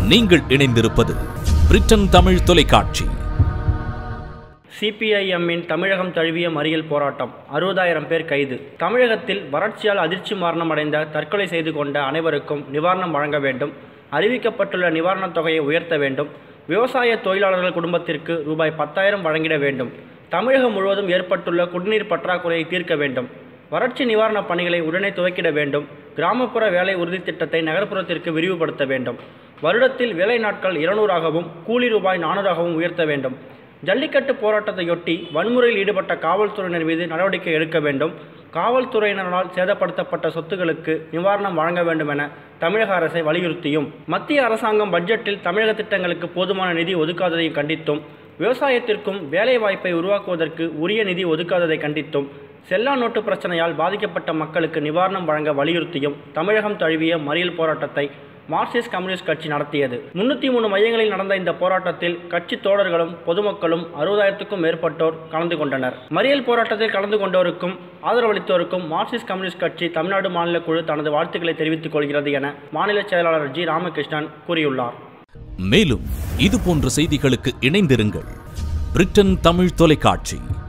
நீங்கள் இணைந்திருப்பது பிரிட்டன் தமிழ் தொலைக்காட்சி சிபிஐஎம்மின் தமிழகம் தழுவிய மறியல் போராட்டம் அறுபதாயிரம் பேர் கைது தமிழகத்தில் வறட்சியால் அதிர்ச்சி மரணமடைந்த தற்கொலை செய்து கொண்ட அனைவருக்கும் நிவாரணம் வழங்க வேண்டும் அறிவிக்கப்பட்டுள்ள நிவாரணத் தொகையை உயர்த்த வேண்டும் விவசாய தொழிலாளர்கள் குடும்பத்திற்கு ரூபாய் பத்தாயிரம் வழங்கிட வேண்டும் தமிழகம் முழுவதும் ஏற்பட்டுள்ள குடிநீர் பற்றாக்குறையை தீர்க்க வேண்டும் வறட்சி நிவாரணப் பணிகளை உடனே துவக்கிட வேண்டும் கிராமப்புற வேலை உறுதி திட்டத்தை நகர்ப்புறத்திற்கு விரிவுபடுத்த வேண்டும் வருடத்தில் வேலை நாட்கள் இருநூறாகவும் கூலி ரூபாய் நானூறாகவும் உயர்த்த வேண்டும் ஜல்லிக்கட்டு போராட்டத்தையொட்டி வன்முறையில் ஈடுபட்ட காவல்துறையினர் மீது நடவடிக்கை எடுக்க வேண்டும் காவல்துறையினரால் சேதப்படுத்தப்பட்ட சொத்துக்களுக்கு நிவாரணம் வழங்க வேண்டும் என தமிழக அரசை வலியுறுத்தியும் மத்திய அரசாங்கம் பட்ஜெட்டில் தமிழக திட்டங்களுக்கு போதுமான நிதி ஒதுக்காததையும் கண்டித்தும் விவசாயத்திற்கும் வேலைவாய்ப்பை உருவாக்குவதற்கு உரிய நிதி ஒதுக்காததை கண்டித்தும் செல்லா நோட்டு பிரச்சனையால் பாதிக்கப்பட்ட மக்களுக்கு நிவாரணம் வழங்க வலியுறுத்தியும் தமிழகம் தழுவிய மறியல் போராட்டத்தை மார்க்சிஸ்ட் கம்யூனிஸ்ட் கட்சி நடத்தியது முன்னூற்றி மூணு மையங்களில் நடந்த இந்த போராட்டத்தில் கட்சி தோழர்களும் பொதுமக்களும் அறுபதாயிரத்துக்கும் மேற்பட்டோர் கலந்து கொண்டனர் மறியல் போராட்டத்தில் கலந்து கொண்டோருக்கும் ஆதரவளித்தோருக்கும் மார்க்சிஸ்ட் கம்யூனிஸ்ட் கட்சி தமிழ்நாடு மாநில குழு தனது வாழ்த்துக்களை தெரிவித்துக் கொள்கிறது என மாநில செயலாளர் ஜி ராமகிருஷ்ணன் கூறியுள்ளார் மேலும் இது போன்ற செய்திகளுக்கு இணைந்திருங்கள் பிரிட்டன் தமிழ் தொலைக்காட்சி